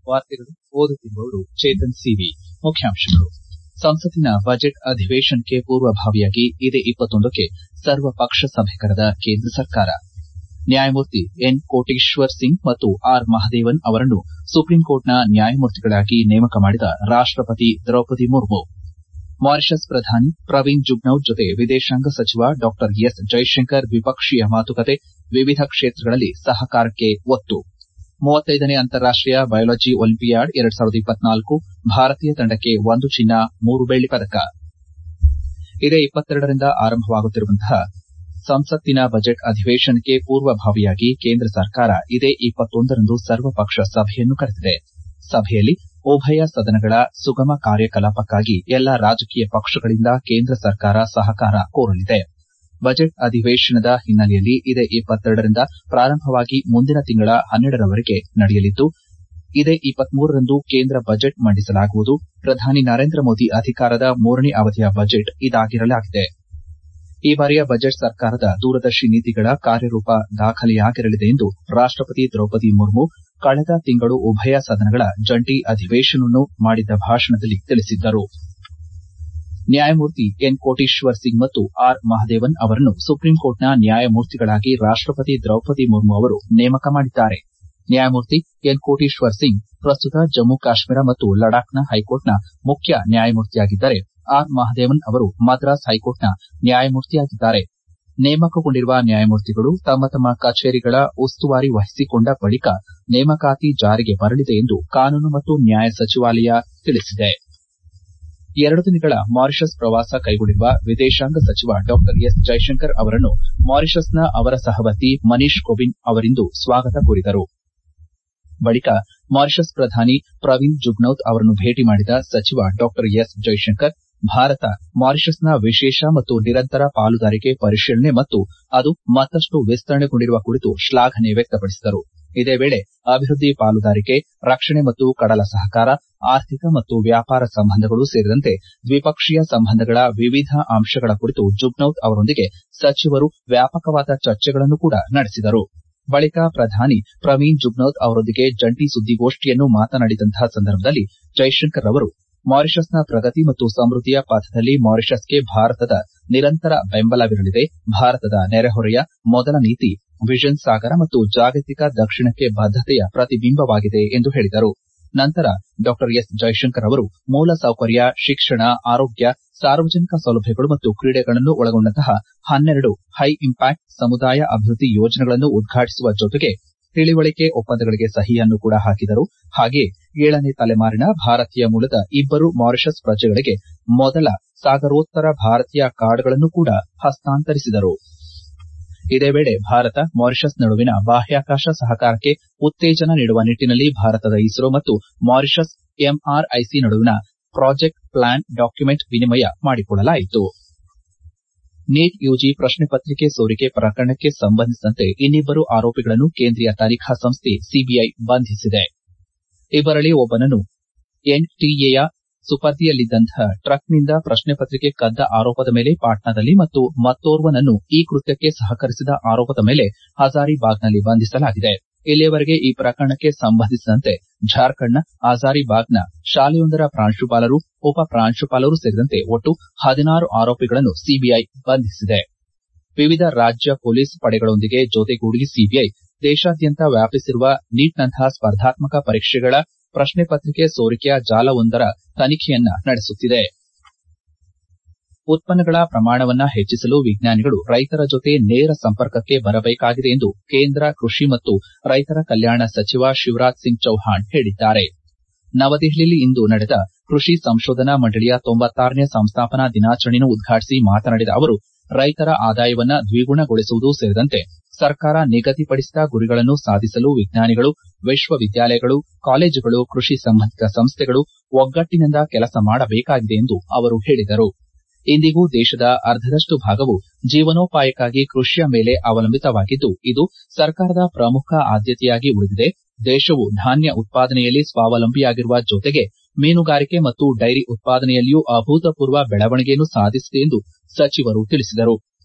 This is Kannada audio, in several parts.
ವಾರ್ತೆಗಳು ಓದುತ್ತಿರುವವರು ಚೇತನ್ ಸಿವಿ ಮುಖ್ಯಾಂಶಗಳು ಸಂಸತ್ತಿನ ಬಜೆಟ್ ಅಧಿವೇಶನಕ್ಕೆ ಪೂರ್ವಭಾವಿಯಾಗಿ ಇದೇ ಕ್ಕೆ ಸರ್ವಪಕ್ಷ ಸಭೆ ಕರೆದ ಕೇಂದ್ರ ಸರ್ಕಾರ ನ್ಯಾಯಮೂರ್ತಿ ಎನ್ ಕೋಟೇಶ್ವರ್ ಸಿಂಗ್ ಮತ್ತು ಆರ್ ಮಹದೇವನ್ ಅವರನ್ನು ಸುಪ್ರೀಂಕೋರ್ಟ್ನ ನ್ಯಾಯಮೂರ್ತಿಗಳಾಗಿ ನೇಮಕ ಮಾಡಿದ ರಾಷ್ಟಪತಿ ದ್ರೌಪದಿ ಮುರ್ಮು ಮಾರಿಷಸ್ ಪ್ರಧಾನಿ ಪ್ರವೀಣ್ ಜುಗ್ನೌತ್ ಜೊತೆ ವಿದೇಶಾಂಗ ಸಚಿವ ಡಾ ಎಸ್ ಜೈಶಂಕರ್ ದ್ವಿಪಕ್ಷೀಯ ಮಾತುಕತೆ ವಿವಿಧ ಕ್ಷೇತ್ರಗಳಲ್ಲಿ ಸಹಕಾರಕ್ಕೆ ಒತ್ತು ಮೂವತ್ತೈದನೇ ಅಂತಾರಾಷ್ಟೀಯ ಬಯಾಲಜಿ ಒಲಿಂಪಿಯಾಡ್ ಭಾರತೀಯ ತಂಡಕ್ಕೆ ಒಂದು ಚಿನ್ನ ಮೂರು ಬೆಳ್ಳಿ ಪದಕ ಇದೇ ರಿಂದ ಆರಂಭವಾಗುತ್ತಿರುವಂತಹ ಸಂಸತ್ತಿನ ಬಜೆಟ್ ಅಧಿವೇಶನಕ್ಕೆ ಪೂರ್ವಭಾವಿಯಾಗಿ ಕೇಂದ್ರ ಸರ್ಕಾರ ಇದೇ ರಂದು ಸರ್ವಪಕ್ಷ ಸಭೆಯನ್ನು ಕರೆದಿದೆ ಸಭೆಯಲ್ಲಿ ಉಭಯ ಸದನಗಳ ಸುಗಮ ಕಾರ್ಯಕಲಾಪಕ್ಕಾಗಿ ಎಲ್ಲಾ ರಾಜಕೀಯ ಪಕ್ಷಗಳಿಂದ ಕೇಂದ್ರ ಸರ್ಕಾರ ಸಹಕಾರ ಕೋರಲಿದೆ ಬಜೆಟ್ ಅಧಿವೇಶನದ ಹಿನ್ನೆಲೆಯಲ್ಲಿ ಇದೇ ರಿಂದ ಪ್ರಾರಂಭವಾಗಿ ಮುಂದಿನ ತಿಂಗಳ ಹನ್ನೆರಡರವರೆಗೆ ನಡೆಯಲಿದ್ದು ಇದೇ ರಂದು ಕೇಂದ್ರ ಬಜೆಟ್ ಮಂಡಿಸಲಾಗುವುದು ಪ್ರಧಾನಿ ನರೇಂದ್ರ ಮೋದಿ ಅಧಿಕಾರದ ಮೂರನೇ ಅವಧಿಯ ಬಜೆಟ್ ಇದಾಗಿರಲಿದೆ ಈ ಬಾರಿಯ ಬಜೆಟ್ ಸರ್ಕಾರದ ದೂರದರ್ಶಿ ನೀತಿಗಳ ಕಾರ್ಯರೂಪ ದಾಖಲೆಯಾಗಿರಲಿದೆ ಎಂದು ರಾಷ್ಟಪತಿ ದ್ರೌಪದಿ ಮುರ್ಮು ಕಳೆದ ತಿಂಗಳು ಉಭಯ ಸದನಗಳ ಜಂಟಿ ಅಧಿವೇಶನವನ್ನು ಮಾಡಿದ್ದ ಭಾಷಣದಲ್ಲಿ ತಿಳಿಸಿದ್ದರು ನ್ಯಾಯಮೂರ್ತಿ ಎನ್ ಕೋಟೇಶ್ವರ್ ಸಿಂಗ್ ಮತ್ತು ಆರ್ ಮಹದೇವನ್ ಅವರನ್ನು ಸುಪ್ರೀಂಕೋರ್ಟ್ನ ನ್ಯಾಯಮೂರ್ತಿಗಳಾಗಿ ರಾಷ್ಟಪತಿ ದ್ರೌಪದಿ ಮುರ್ಮು ಅವರು ನೇಮಕ ಮಾಡಿದ್ದಾರೆ ನ್ಯಾಯಮೂರ್ತಿ ಎನ್ ಕೋಟೇಶ್ವರ್ ಸಿಂಗ್ ಪ್ರಸ್ತುತ ಜಮ್ಮು ಕಾಶ್ಮೀರ ಮತ್ತು ಲಡಾಖ್ನ ಹೈಕೋರ್ಟ್ನ ಮುಖ್ಯ ನ್ಯಾಯಮೂರ್ತಿಯಾಗಿದ್ದರೆ ಆರ್ ಮಹದೇವನ್ ಅವರು ಮದ್ರಾಸ್ ಹೈಕೋರ್ಟ್ನ ನ್ಯಾಯಮೂರ್ತಿಯಾಗಿದ್ದಾರೆ ನೇಮಕಗೊಂಡಿರುವ ನ್ಯಾಯಮೂರ್ತಿಗಳು ತಮ್ಮ ತಮ್ಮ ಕಚೇರಿಗಳ ಉಸ್ತುವಾರಿ ವಹಿಸಿಕೊಂಡ ಬಳಿಕ ನೇಮಕಾತಿ ಜಾರಿಗೆ ಬರಲಿದೆ ಎಂದು ಕಾನೂನು ಮತ್ತು ನ್ಯಾಯ ಸಚಿವಾಲಯ ತಿಳಿಸಿದೆ ಎರಡು ದಿನಗಳ ಮಾರಿಷಸ್ ಪ್ರವಾಸ ಕೈಗೊಂಡಿರುವ ವಿದೇಶಾಂಗ ಸಚಿವ ಡಾ ಎಸ್ ಜೈಶಂಕರ್ ಅವರನ್ನು ಮಾರಿಷಸ್ನ ಅವರ ಸಹವರ್ತಿ ಮನೀಶ್ ಕೊಬಿನ್ ಅವರಿಂದು ಸ್ವಾಗತ ಕೋರಿದರು ಬಳಿಕ ಮಾರಿಷಸ್ ಪ್ರಧಾನಿ ಪ್ರವೀಣ್ ಜುಗ್ನೌತ್ ಅವರನ್ನು ಭೇಟಿ ಮಾಡಿದ ಸಚಿವ ಡಾ ಎಸ್ ಜೈಶಂಕರ್ ಭಾರತ ಮಾರಿಷಸ್ನ ವಿಶೇಷ ಮತ್ತು ನಿರಂತರ ಪಾಲುದಾರಿಕೆ ಪರಿಶೀಲನೆ ಮತ್ತು ಅದು ಮತ್ತಷ್ಟು ವಿಸ್ತರಣೆಗೊಂಡಿರುವ ಕುರಿತು ಶ್ಲಾಘನೆ ವ್ಯಕ್ತಪಡಿಸಿದರು ಇದೇ ವೇಳೆ ಅಭಿವೃದ್ಧಿ ಪಾಲುದಾರಿಕೆ ರಕ್ಷಣೆ ಮತ್ತು ಕಡಲ ಸಹಕಾರ ಆರ್ಥಿಕ ಮತ್ತು ವ್ಯಾಪಾರ ಸಂಬಂಧಗಳು ಸೇರಿದಂತೆ ದ್ವಿಪಕ್ಷೀಯ ಸಂಬಂಧಗಳ ವಿವಿಧ ಅಂಶಗಳ ಕುರಿತು ಜುಗ್ನೌತ್ ಅವರೊಂದಿಗೆ ಸಚಿವರು ವ್ಯಾಪಕವಾದ ಚರ್ಚೆಗಳನ್ನು ಕೂಡ ನಡೆಸಿದರು ಬಳಿಕ ಪ್ರಧಾನಿ ಪ್ರವೀಣ್ ಜುಗ್ನೌತ್ ಅವರೊಂದಿಗೆ ಜಂಟಿ ಸುದ್ದಿಗೋಷ್ಠಿಯನ್ನು ಮಾತನಾಡಿದಂತಹ ಸಂದರ್ಭದಲ್ಲಿ ಜೈಶಂಕರ್ ಅವರು ಮಾರಿಷಸ್ನ ಪ್ರಗತಿ ಮತ್ತು ಸಮೃದ್ಧಿಯ ಪಥದಲ್ಲಿ ಮಾರಿಷಸ್ಗೆ ಭಾರತದ ನಿರಂತರ ಬೆಂಬಲವಿರಲಿದೆ ಭಾರತದ ನೆರೆಹೊರೆಯ ಮೊದಲ ನೀತಿ ವಿಷನ್ ಸಾಗರ ಮತ್ತು ಜಾಗತಿಕ ದಕ್ಷಿಣಕ್ಕೆ ಬದ್ದತೆಯ ಪ್ರತಿಬಿಂಬವಾಗಿದೆ ಎಂದು ಹೇಳಿದರು ನಂತರ ಡಾ ಎಸ್ ಜೈಶಂಕರ್ ಅವರು ಮೂಲಸೌಕರ್ಯ ಶಿಕ್ಷಣ ಆರೋಗ್ಯ ಸಾರ್ವಜನಿಕ ಸೌಲಭ್ಯಗಳು ಮತ್ತು ಕ್ರೀಡೆಗಳನ್ನು ಒಳಗೊಂಡಂತಹ ಹನ್ನೆರಡು ಹೈ ಇಂಪ್ಯಾಕ್ಟ್ ಸಮುದಾಯ ಅಭಿವೃದ್ಧಿ ಯೋಜನೆಗಳನ್ನು ಉದ್ಘಾಟಿಸುವ ಜೊತೆಗೆ ತಿಳಿವಳಿಕೆ ಒಪ್ಪಂದಗಳಿಗೆ ಸಹಿಯನ್ನು ಕೂಡ ಹಾಕಿದರು ಹಾಗೆಯೇ ಏಳನೇ ತಲೆಮಾರಿನ ಭಾರತೀಯ ಮೂಲದ ಇಬ್ಬರು ಮಾರಿಷಸ್ ಪ್ರಜೆಗಳಿಗೆ ಮೊದಲ ಸಾಗರೋತ್ತರ ಭಾರತೀಯ ಕಾರ್ಡ್ಗಳನ್ನು ಕೂಡ ಹಸ್ತಾಂತರಿಸಿದರು ಇದೇ ವೇಳೆ ಭಾರತ ಮಾರಿಷಸ್ ನಡುವಿನ ಬಾಹ್ಯಾಕಾಶ ಸಹಕಾರಕ್ಕೆ ಉತ್ತೇಜನ ನೀಡುವ ನಿಟ್ಟಿನಲ್ಲಿ ಭಾರತದ ಇಸ್ರೋ ಮತ್ತು ಮಾರಿಷಸ್ ಎಂಆರ್ಐಸಿ ನಡುವಿನ ಪ್ರಾಜೆಕ್ಟ್ ಪ್ಲಾನ್ ಡಾಕ್ಯುಮೆಂಟ್ ವಿನಿಮಯ ಮಾಡಿಕೊಳ್ಳಲಾಯಿತು ನೀಟ್ ಯುಜಿ ಪ್ರಶ್ನೆ ಪತ್ರಿಕೆ ಸೋರಿಕೆ ಪ್ರಕರಣಕ್ಕೆ ಸಂಬಂಧಿಸಿದಂತೆ ಇನ್ನಿಬ್ಬರು ಆರೋಪಿಗಳನ್ನು ಕೇಂದ್ರೀಯ ತನಿಖಾ ಸಂಸ್ಥೆ ಸಿಬಿಐ ಬಂಧಿಸಿದೆ ಇವರಲ್ಲಿ ಒಬ್ಬನನ್ನು ಎನ್ಟಿಎಯ ಸುಪರ್ದಿಯಲ್ಲಿದ್ದಂತಹ ಟ್ರಕ್ನಿಂದ ಪ್ರಶ್ನೆ ಪತ್ರಿಕೆ ಕದ್ದ ಆರೋಪದ ಮೇಲೆ ಪಾಟ್ನಾದಲ್ಲಿ ಮತ್ತು ಮತ್ತೋರ್ವನನ್ನು ಈ ಕೃತ್ಯಕ್ಕೆ ಸಹಕರಿಸಿದ ಆರೋಪದ ಮೇಲೆ ಹಜಾರಿಬಾಗ್ನಲ್ಲಿ ಬಂಧಿಸಲಾಗಿದೆ ಇಲ್ಲಿಯವರೆಗೆ ಈ ಪ್ರಕರಣಕ್ಕೆ ಸಂಬಂಧಿಸಿದಂತೆ ಜಾರ್ಖಂಡ್ನ ಹಜಾರಿಬಾಗ್ನ ಶಾಲೆಯೊಂದರ ಪ್ರಾಂಶುಪಾಲರು ಉಪ ಪ್ರಾಂಶುಪಾಲರು ಸೇರಿದಂತೆ ಒಟ್ಟು ಹದಿನಾರು ಆರೋಪಿಗಳನ್ನು ಸಿಬಿಐ ಬಂಧಿಸಿದೆ ವಿವಿಧ ರಾಜ್ಯ ಪೊಲೀಸ್ ಪಡೆಗಳೊಂದಿಗೆ ಜೊತೆಗೂಡಿ ಸಿಬಿಐ ದೇಶಾದ್ಯಂತ ವ್ಯಾಪಿಸಿರುವ ನೀಟ್ನಂತಹ ಸ್ಪರ್ಧಾತ್ಮಕ ಪರೀಕ್ಷೆಗಳ ಪ್ರಶ್ನೆ ಪತ್ರಿಕೆ ಸೋರಿಕೆಯ ಜಾಲವೊಂದರ ತನಿಖೆಯನ್ನ ನಡೆಸುತ್ತಿದೆ ಉತ್ಪನ್ನಗಳ ಪ್ರಮಾಣವನ್ನ ಹೆಚ್ಚಿಸಲು ವಿಜ್ಞಾನಿಗಳು ರೈತರ ಜೊತೆ ನೇರ ಸಂಪರ್ಕಕ್ಕೆ ಬರಬೇಕಾಗಿದೆ ಎಂದು ಕೇಂದ್ರ ಕೃಷಿ ಮತ್ತು ರೈತರ ಕಲ್ಯಾಣ ಸಚಿವ ಶಿವರಾಜ್ ಸಿಂಗ್ ಚೌಹಾಣ್ ಹೇಳಿದ್ದಾರೆ ನವದೆಹಲಿಯಲ್ಲಿ ಇಂದು ನಡೆದ ಕೃಷಿ ಸಂಶೋಧನಾ ಮಂಡಳಿಯ ತೊಂಬತ್ತಾರನೇ ಸಂಸ್ಥಾಪನಾ ದಿನಾಚರಣೆಯನ್ನು ಉದ್ಘಾಟಿಸಿ ಮಾತನಾಡಿದ ಅವರು ರೈತರ ಆದಾಯವನ್ನ ದ್ವಿಗುಣಗೊಳಿಸುವುದು ಸೇರಿದಂತೆ ಸರ್ಕಾರ ನಿಗದಿಪಡಿಸಿದ ಗುರಿಗಳನ್ನು ಸಾಧಿಸಲು ವಿಜ್ಞಾನಿಗಳು ವಿಶ್ವವಿದ್ಯಾಲಯಗಳು ಕಾಲೇಜುಗಳು ಕೃಷಿ ಸಂಬಂಧಿತ ಸಂಸ್ಥೆಗಳು ಒಗ್ಗಟ್ಟಿನಿಂದ ಕೆಲಸ ಮಾಡಬೇಕಾಗಿದೆ ಎಂದು ಅವರು ಹೇಳಿದರು ಇಂದಿಗೂ ದೇಶದ ಅರ್ಧದಷ್ಟು ಭಾಗವು ಜೀವನೋಪಾಯಕ್ಕಾಗಿ ಕೃಷಿಯ ಮೇಲೆ ಅವಲಂಬಿತವಾಗಿದ್ದು ಇದು ಸರ್ಕಾರದ ಪ್ರಮುಖ ಆದ್ಯತೆಯಾಗಿ ಉಳಿದಿದೆ ದೇಶವು ಧಾನ್ಯ ಉತ್ಪಾದನೆಯಲ್ಲಿ ಸ್ವಾವಲಂಬಿಯಾಗಿರುವ ಜೊತೆಗೆ ಮೀನುಗಾರಿಕೆ ಮತ್ತು ಡೈರಿ ಉತ್ಪಾದನೆಯಲ್ಲಿಯೂ ಅಭೂತಪೂರ್ವ ಬೆಳವಣಿಗೆಯನ್ನು ಸಾಧಿಸಿದೆ ಎಂದು ಸಚಿವರು ತಿಳಿಸಿದರು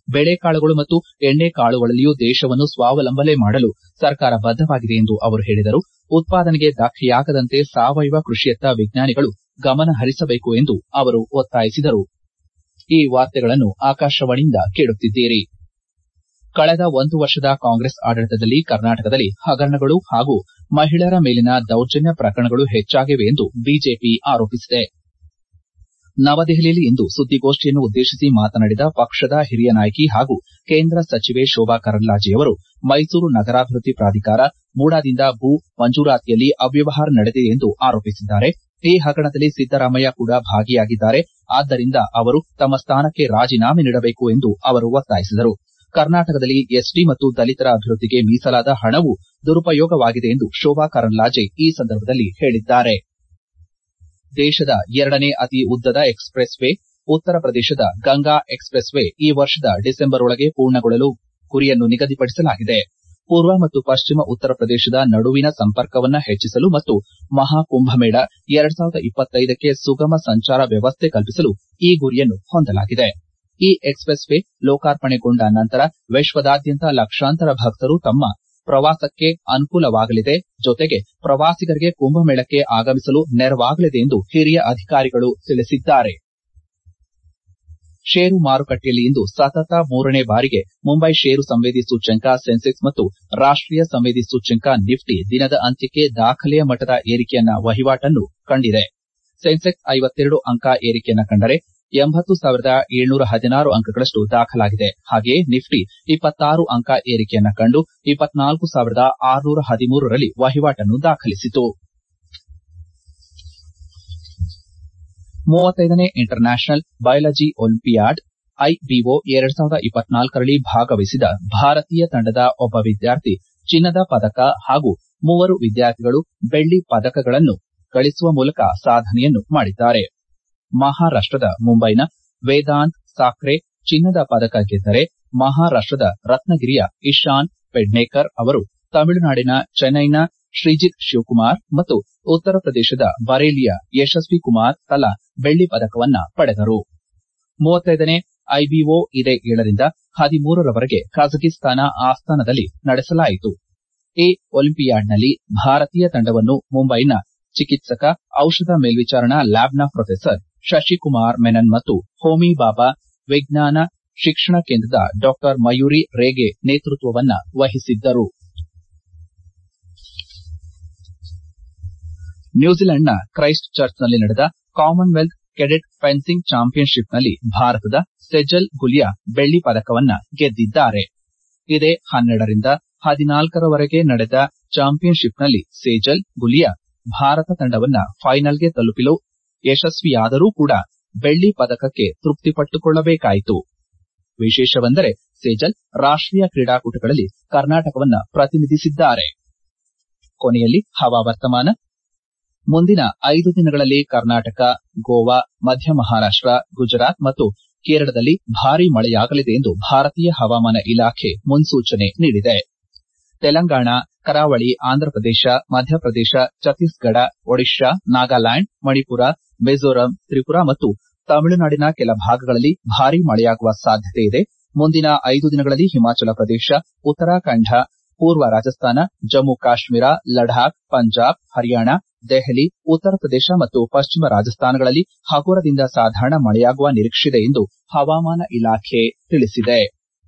ಬೇಳೆಕಾಳುಗಳು ಮತ್ತು ಎಣ್ಣೆಕಾಳುಗಳಲ್ಲಿಯೂ ದೇಶವನ್ನು ಸ್ವಾವಲಂಬನೆ ಮಾಡಲು ಸರ್ಕಾರ ಬದ್ದವಾಗಿದೆ ಎಂದು ಅವರು ಹೇಳಿದರು ಉತ್ಪಾದನೆಗೆ ಧಕ್ಕೆಯಾಗದಂತೆ ಸಾವಯವ ಕೃಷಿಯತ್ತ ವಿಜ್ಞಾನಿಗಳು ಗಮನ ಹರಿಸಬೇಕು ಎಂದು ಅವರು ಒತ್ತಾಯಿಸಿದರು ಈ ವಾರ್ತೆಗಳನ್ನು ಆಕಾಶವಾಣಿಯಿಂದ ಕೇಳುತ್ತಿದ್ದೀರಿ ಕಳೆದ ಒಂದು ವರ್ಷದ ಕಾಂಗ್ರೆಸ್ ಆಡಳಿತದಲ್ಲಿ ಕರ್ನಾಟಕದಲ್ಲಿ ಹಗರಣಗಳು ಹಾಗೂ ಮಹಿಳೆಯರ ಮೇಲಿನ ದೌರ್ಜನ್ಯ ಪ್ರಕರಣಗಳು ಹೆಚ್ಚಾಗಿವೆ ಎಂದು ಬಿಜೆಪಿ ಆರೋಪಿಸಿದೆ ನವದೆಹಲಿಯಲ್ಲಿ ಇಂದು ಸುದ್ದಿಗೋಷ್ಠಿಯನ್ನು ಉದ್ದೇಶಿಸಿ ಮಾತನಾಡಿದ ಪಕ್ಷದ ಹಿರಿಯ ನಾಯಕಿ ಹಾಗೂ ಕೇಂದ್ರ ಸಚಿವೆ ಶೋಭಾ ಕರಂದ್ಲಾಜೆಯವರು ಮೈಸೂರು ನಗರಾಭಿವೃದ್ಧಿ ಪ್ರಾಧಿಕಾರ ಮೂಡಾದಿಂದ ಭೂ ಮಂಜೂರಾತಿಯಲ್ಲಿ ಅವ್ಯವಹಾರ ನಡೆದಿದೆ ಎಂದು ಆರೋಪಿಸಿದ್ದಾರೆ ಈ ಹಗರಣದಲ್ಲಿ ಸಿದ್ದರಾಮಯ್ಯ ಕೂಡ ಭಾಗಿಯಾಗಿದ್ದಾರೆ ಆದ್ದರಿಂದ ಅವರು ತಮ್ಮ ಸ್ಥಾನಕ್ಕೆ ರಾಜೀನಾಮೆ ನೀಡಬೇಕು ಎಂದು ಅವರು ಒತ್ತಾಯಿಸಿದರು ಕರ್ನಾಟಕದಲ್ಲಿ ಎಸ್ಟಿ ಮತ್ತು ದಲಿತರ ಅಭಿವೃದ್ಧಿಗೆ ಮೀಸಲಾದ ಹಣವು ದುರುಪಯೋಗವಾಗಿದೆ ಎಂದು ಶೋಭಾ ಕರಂದ್ಲಾಜೆ ಈ ಸಂದರ್ಭದಲ್ಲಿ ಹೇಳಿದ್ದಾರೆ ದೇಶದ ಎರಡನೇ ಅತಿ ಉದ್ದದ ಎಕ್ಸ್ಪ್ರೆಸ್ ವೇ ಉತ್ತರ ಪ್ರದೇಶದ ಗಂಗಾ ಎಕ್ಸ್ಪ್ರೆಸ್ ವೇ ಈ ವರ್ಷದ ಡಿಸೆಂಬರ್ ಒಳಗೆ ಪೂರ್ಣಗೊಳ್ಳಲು ಗುರಿಯನ್ನು ನಿಗದಿಪಡಿಸಲಾಗಿದೆ ಪೂರ್ವ ಮತ್ತು ಪಶ್ಚಿಮ ಉತ್ತರ ಪ್ರದೇಶದ ನಡುವಿನ ಸಂಪರ್ಕವನ್ನು ಹೆಚ್ಚಿಸಲು ಮತ್ತು ಮಹಾಕುಂಭಮೇಳ ಎರಡ್ ಸಾವಿರದ ಇಪ್ಪತ್ತೈದಕ್ಕೆ ಸುಗಮ ಸಂಚಾರ ವ್ಯವಸ್ಥೆ ಕಲ್ಪಿಸಲು ಈ ಗುರಿಯನ್ನು ಹೊಂದಲಾಗಿದೆ ಈ ಎಕ್ಸ್ಪ್ರೆಸ್ ವೇ ಲೋಕಾರ್ಪಣೆಗೊಂಡ ನಂತರ ವಿಶ್ವದಾದ್ಯಂತ ಲಕ್ಷಾಂತರ ಭಕ್ತರು ತಮ್ಮ ಪ್ರವಾಸಕ್ಕೆ ಅನುಕೂಲವಾಗಲಿದೆ ಜೊತೆಗೆ ಪ್ರವಾಸಿಗರಿಗೆ ಕುಂಭಮೇಳಕ್ಕೆ ಆಗಮಿಸಲು ನೆರವಾಗಲಿದೆ ಎಂದು ಹಿರಿಯ ಅಧಿಕಾರಿಗಳು ತಿಳಿಸಿದ್ದಾರೆ ಷೇರು ಮಾರುಕಟ್ಟೆಯಲ್ಲಿ ಇಂದು ಸತತ ಮೂರನೇ ಬಾರಿಗೆ ಮುಂಬೈ ಷೇರು ಸಂವೇದಿ ಸೂಚ್ಯಂಕ ಸೆನ್ಸೆಕ್ಸ್ ಮತ್ತು ರಾಷ್ಟೀಯ ಸಂವೇದಿ ಸೂಚ್ಯಂಕ ನಿಫ್ಟಿ ದಿನದ ಅಂತ್ಯಕ್ಕೆ ದಾಖಲೆಯ ಮಟ್ಟದ ಏರಿಕೆಯನ್ನ ವಹಿವಾಟನ್ನು ಕಂಡಿದೆ ಸೆನ್ಸೆಕ್ಸ್ ಐವತ್ತೆರಡು ಅಂಕ ಏರಿಕೆಯನ್ನ ಕಂಡರೆ ಎಂಬತ್ತು ಸಾವಿರದ ಏಳ್ನೂರ ಹದಿನಾರು ಅಂಕಗಳಷ್ಟು ದಾಖಲಾಗಿದೆ ಹಾಗೆಯೇ ನಿಫ್ಟಿ ಇಪ್ಪತ್ತಾರು ಅಂಕ ಏರಿಕೆಯನ್ನ ಕಂಡು ಇಪ್ಪತ್ನಾಲ್ಕು ಸಾವಿರದ ಆರುನೂರ ಹದಿಮೂರರಲ್ಲಿ ವಹಿವಾಟನ್ನು ದಾಖಲಿಸಿತು ಮೂವತ್ತೈದನೇ international biology olympiad IBO ಎರಡ್ ಸಾವಿರದ ಇಪ್ಪತ್ನಾಲ್ಕರಲ್ಲಿ ಭಾಗವಹಿಸಿದ ಭಾರತೀಯ ತಂಡದ ಒಬ್ಬ ವಿದ್ಯಾರ್ಥಿ ಚಿನ್ನದ ಪದಕ ಹಾಗೂ ಮೂವರು ವಿದ್ಯಾರ್ಥಿಗಳು ಬೆಳ್ಳಿ ಪದಕಗಳನ್ನು ಗಳಿಸುವ ಮೂಲಕ ಸಾಧನೆಯನ್ನು ಮಾಡಿದ್ದಾರೆ ಮಹಾರಾಷ್ಟದ ಮುಂಬೈನ ವೇದಾಂತ್ ಸಾಕ್ರೆ ಚಿನ್ನದ ಪದಕ ಗೆದ್ದರೆ ಮಹಾರಾಷ್ಟದ ರತ್ನಗಿರಿಯ ಇಶಾನ್ ಪೆಡ್ನೇಕರ್ ಅವರು ತಮಿಳುನಾಡಿನ ಚೆನ್ನೈನ ಶ್ರೀಜಿತ್ ಶಿವಕುಮಾರ್ ಮತ್ತು ಉತ್ತರ ಪ್ರದೇಶದ ಬರೇಲಿಯ ಯಶಸ್ವಿ ಕುಮಾರ್ ತಲಾ ಬೆಳ್ಳಿ ಪದಕವನ್ನ ಪಡೆದರು ಮೂವತ್ತೈದನೇ ಐಬಿಒ ಇದೇ ಏಳರಿಂದ ಹದಿಮೂರರವರೆಗೆ ಕಜಕಿಸ್ತಾನ ಆಸ್ಥಾನದಲ್ಲಿ ನಡೆಸಲಾಯಿತು ಈ ಒಲಿಂಪಿಯಾಡ್ನಲ್ಲಿ ಭಾರತೀಯ ತಂಡವನ್ನು ಮುಂಬೈನ ಚಿಕಿತ್ಸಕ ಔಷಧ ಮೇಲ್ವಿಚಾರಣಾ ಲ್ಯಾಬ್ನ ಪ್ರೊಫೆಸರ್ ಶಶಿಕುಮಾರ್ ಮೆನನ್ ಮತ್ತು ಹೋಮಿ ಬಾಬಾ ವಿಜ್ಞಾನ ಶಿಕ್ಷಣ ಕೇಂದ್ರದ ಡಾ ಮಯೂರಿ ರೇಗೆ ನೇತೃತ್ವವನ್ನ ವಹಿಸಿದ್ದರು ನ್ಯೂಜಿಲೆಂಡ್ನ ಕ್ರೈಸ್ಟ್ ಚರ್ಚ್ನಲ್ಲಿ ನಡೆದ ಕಾಮನ್ವೆಲ್ತ್ ಕೆಡೆಟ್ ಫೆನ್ಸಿಂಗ್ ಚಾಂಪಿಯನ್ಶಿಪ್ನಲ್ಲಿ ಭಾರತದ ಸೆಜಲ್ ಗುಲಿಯಾ ಬೆಳ್ಳಿ ಪದಕವನ್ನ ಗೆದ್ದಿದ್ದಾರೆ ಇದೇ ಹನ್ನೆರಡರಿಂದ ಹದಿನಾಲ್ಕರವರೆಗೆ ನಡೆದ ಚಾಂಪಿಯನ್ಶಿಪ್ನಲ್ಲಿ ಸೇಜಲ್ ಗುಲಿಯಾ ಭಾರತ ತಂಡವನ್ನ ಫೈನಲ್ಗೆ ತಲುಪಲು ಯಶಸ್ವಿಯಾದರೂ ಕೂಡ ಬೆಳ್ಳಿ ಪದಕಕ್ಕೆ ತೃಪ್ತಿಪಟ್ಟುಕೊಳ್ಳಬೇಕಾಯಿತು ವಿಶೇಷವೆಂದರೆ ಸೇಜಲ್ ರಾಷ್ಟೀಯ ಕ್ರೀಡಾಕೂಟಗಳಲ್ಲಿ ಕರ್ನಾಟಕವನ್ನ ಪ್ರತಿನಿಧಿಸಿದ್ದಾರೆ ಕೊನೆಯಲ್ಲಿ ಹವಾವರ್ತಮಾನ ಮುಂದಿನ ಐದು ದಿನಗಳಲ್ಲಿ ಕರ್ನಾಟಕ ಗೋವಾ ಮಧ್ಯ ಮಹಾರಾಷ್ಟ ಗುಜರಾತ್ ಮತ್ತು ಕೇರಳದಲ್ಲಿ ಭಾರೀ ಮಳೆಯಾಗಲಿದೆ ಎಂದು ಭಾರತೀಯ ಹವಾಮಾನ ಇಲಾಖೆ ಮುನ್ಸೂಚನೆ ನೀಡಿದೆ ತೆಲಂಗಾಣ ಕರಾವಳಿ ಆಂಧ್ರಪ್ರದೇಶ ಮಧ್ಯಪ್ರದೇಶ ಛತ್ತೀಸ್ಗಢ ಒಡಿಶಾ ನಾಗಾಲ್ಯಾಂಡ್ ಮಣಿಪುರ ಮಿಜೋರಾಂ ತ್ರಿಪುರಾ ಮತ್ತು ತಮಿಳುನಾಡಿನ ಕೆಲ ಭಾಗಗಳಲ್ಲಿ ಭಾರೀ ಮಳೆಯಾಗುವ ಸಾಧ್ಯತೆ ಇದೆ ಮುಂದಿನ ಐದು ದಿನಗಳಲ್ಲಿ ಹಿಮಾಚಲ ಪ್ರದೇಶ ಉತ್ತರಾಖಂಡ ಪೂರ್ವ ರಾಜಸ್ಥಾನ ಜಮ್ಮು ಕಾಶ್ಮೀರ ಲಡಾಖ್ ಪಂಜಾಬ್ ಹರಿಯಾಣ ದೆಹಲಿ ಉತ್ತರ ಪ್ರದೇಶ ಮತ್ತು ಪಶ್ಚಿಮ ರಾಜಸ್ಥಾನಗಳಲ್ಲಿ ಹಗುರದಿಂದ ಸಾಧಾರಣ ಮಳೆಯಾಗುವ ನಿರೀಕ್ಷೆಯಿದೆ ಎಂದು ಹವಾಮಾನ ಇಲಾಖೆ ತಿಳಿಸಿದೆ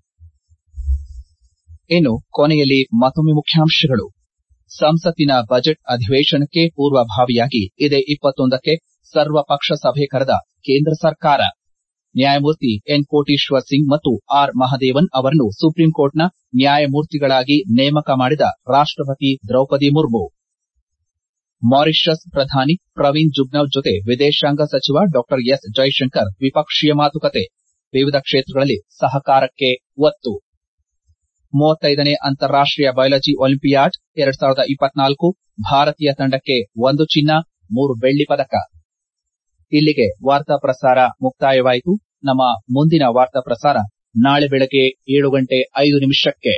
ಇನ್ನು ಕೊನೆಯಲ್ಲಿ ಮತ್ತೊಮ್ಮೆ ಮುಖ್ಯಾಂಶಗಳು ಸಂಸತ್ತಿನ ಬಜೆಟ್ ಅಧಿವೇಶನಕ್ಕೆ ಪೂರ್ವಭಾವಿಯಾಗಿ ಇದೇ ಇಪ್ಪತ್ತೊಂದಕ್ಕೆ ಸರ್ವಪಕ್ಷ ಸಭೆ ಕರೆದ ಕೇಂದ್ರ ಸರ್ಕಾರ ನ್ಯಾಯಮೂರ್ತಿ ಎನ್ ಕೋಟೇಶ್ವರ್ ಸಿಂಗ್ ಮತ್ತು ಆರ್ ಮಹದೇವನ್ ಅವರನ್ನು ಸುಪ್ರೀಂ ಕೋರ್ಟ್ನ ನ್ಯಾಯಮೂರ್ತಿಗಳಾಗಿ ನೇಮಕ ಮಾಡಿದ ರಾಷ್ಟಪತಿ ದ್ರೌಪದಿ ಮುರ್ಮು ಮಾರಿಷಸ್ ಪ್ರಧಾನಿ ಪ್ರವೀಣ್ ಜುಗ್ನೌತ್ ಜೊತೆ ವಿದೇಶಾಂಗ ಸಚಿವ ಡಾ ಎಸ್ ಜೈಶಂಕರ್ ದ್ವಿಪಕ್ಷೀಯ ಮಾತುಕತೆ ವಿವಿಧ ಕ್ಷೇತ್ರಗಳಲ್ಲಿ ಸಹಕಾರಕ್ಕೆ ಒತ್ತು ಮೂವತ್ತೈದನೇ ಅಂತಾರಾಷ್ಟೀಯ ಬಯಾಲಜಿ ಒಲಿಂಪಿಯಾಡ್ ಎರಡ್ ಸಾವಿರದ ಇಪ್ಪತ್ನಾಲ್ಕು ಭಾರತೀಯ ತಂಡಕ್ಕೆ ಒಂದು ಚಿನ್ನ ಮೂರು ಬೆಳ್ಳಿ ಪದಕ ಇಲ್ಲಿಗೆ ವಾರ್ತಾ ಪ್ರಸಾರ ಮುಕ್ತಾಯವಾಯಿತು ನಮ್ಮ ಮುಂದಿನ ವಾರ್ತಾ ಪ್ರಸಾರ ನಾಳೆ ಬೆಳಗ್ಗೆ ಏಳು ಗಂಟೆ ಐದು ನಿಮಿಷಕ್ಕೆ